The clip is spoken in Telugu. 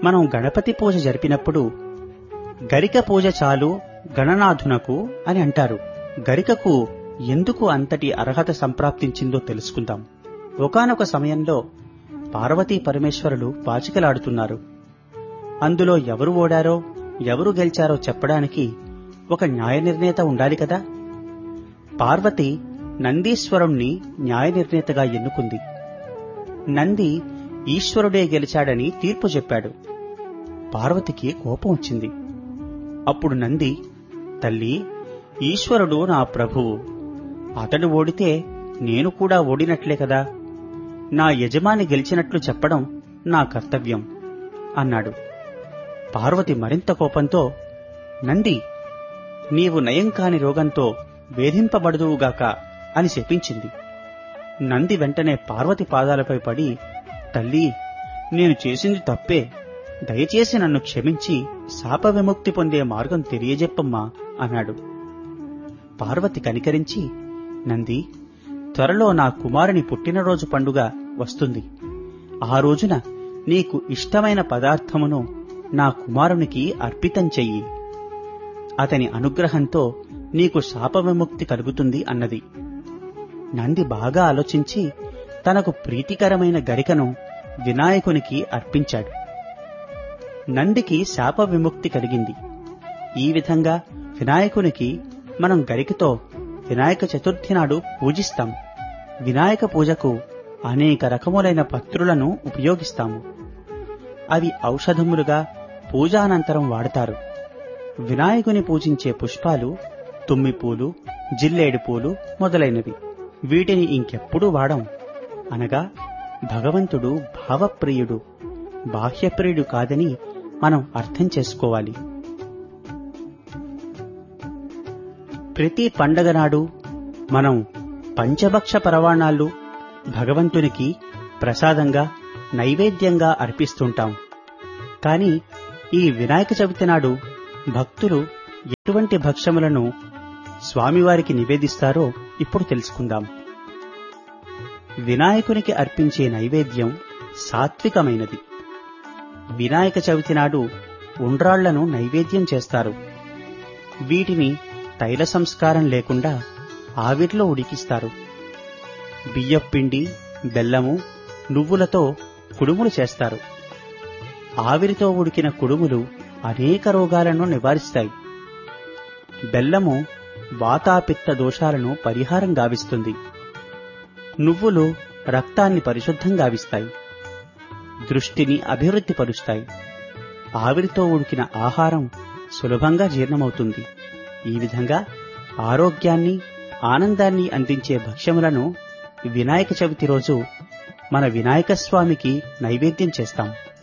మనం గణపతి పూజ జరిపినప్పుడు గరిక పూజ చాలు గణనాథునకు అని అంటారు గరికకు ఎందుకు అంతటి అర్హత సంప్రాప్తించిందో తెలుసుకుందాం ఒకానొక సమయంలో పార్వతీ పరమేశ్వరులు పాచికలాడుతున్నారు అందులో ఎవరు ఓడారో ఎవరు గెలిచారో చెప్పడానికి ఒక న్యాయ నిర్ణేత ఉండాలి కదా పార్వతి నందీశ్వరుణ్ణి న్యాయ నిర్ణేతగా ఎన్నుకుంది నంది ఈశ్వరుడే గెలిచాడని తీర్పు చెప్పాడు పార్వతికి కోపం వచ్చింది అప్పుడు నంది తల్లి ఈశ్వరుడు నా ప్రభువు అతడు ఓడితే నేను కూడా ఓడినట్లే కదా నా యజమాని గెలిచినట్లు చెప్పడం నా కర్తవ్యం అన్నాడు పార్వతి మరింత కోపంతో నంది నీవు నయం కాని రోగంతో వేధింపబడుదువుగాక అని శపించింది నంది వెంటనే పార్వతి పాదాలపై పడి తల్లి నేను చేసింది తప్పే దయచేసి నన్ను క్షమించి శాప విముక్తి పొందే మార్గం తెలియజెప్పమ్మా అన్నాడు పార్వతి కనికరించి నంది త్వరలో నా కుమారుని పుట్టినరోజు పండుగ వస్తుంది ఆ రోజున నీకు ఇష్టమైన పదార్థమును నా కుమారునికి అర్పితం చెయ్యి అతని అనుగ్రహంతో నీకు శాప విముక్తి కలుగుతుంది అన్నది నంది బాగా ఆలోచించి తనకు ప్రీతికరమైన గరికను వినాయకునికి అర్పించాడు నందికి శాప విముక్తి కలిగింది ఈ విధంగా వినాయకునికి మనం గరికతో వినాయక చతుర్థి నాడు పూజిస్తాం వినాయక పూజకు అనేక రకములైన పత్రులను ఉపయోగిస్తాము అవి ఔషధములుగా పూజానంతరం వాడతారు వినాయకుని పూజించే పుష్పాలు తుమ్మిపూలు జిల్లేడు పూలు మొదలైనవి వీటిని ఇంకెప్పుడూ వాడం అనగా భగవంతుడు భావప్రియుడు బాహ్యప్రియుడు కాదని మనం అర్థం చేసుకోవాలి ప్రతి పండగ నాడు మనం పంచభక్ష పరవాణాలు భగవంతునికి ప్రసాదంగా నైవేద్యంగా అర్పిస్తుంటాం కాని ఈ వినాయక చవితి నాడు భక్తులు ఎటువంటి భక్ష్యములను స్వామివారికి నివేదిస్తారో ఇప్పుడు తెలుసుకుందాం వినాయకునికి అర్పించే నైవేద్యం సాత్వికమైనది వినాయక చవితి నాడు ఉండ్రాళ్లను నైవేద్యం చేస్తారు వీటిని తైల సంస్కారం లేకుండా ఆవిరిలో ఉడికిస్తారు బియ్యపిండి బెల్లము నువ్వులతో కుడుములు చేస్తారు ఆవిరితో ఉడికిన కుడుములు అనేక రోగాలను నివారిస్తాయి బెల్లము వాతాపిత్త దోషాలను పరిహారం గావిస్తుంది నువ్వులు రక్తాన్ని పరిశుద్ధం గావిస్తాయి దృష్టిని అభివృద్ధి పరుస్తాయి ఆవిరితో ఉడికిన ఆహారం సులభంగా జీర్ణమవుతుంది ఈ విధంగా ఆరోగ్యాన్ని ఆనందాన్ని అందించే భక్ష్యములను వినాయక చవితి రోజు మన వినాయక స్వామికి నైవేద్యం చేస్తాం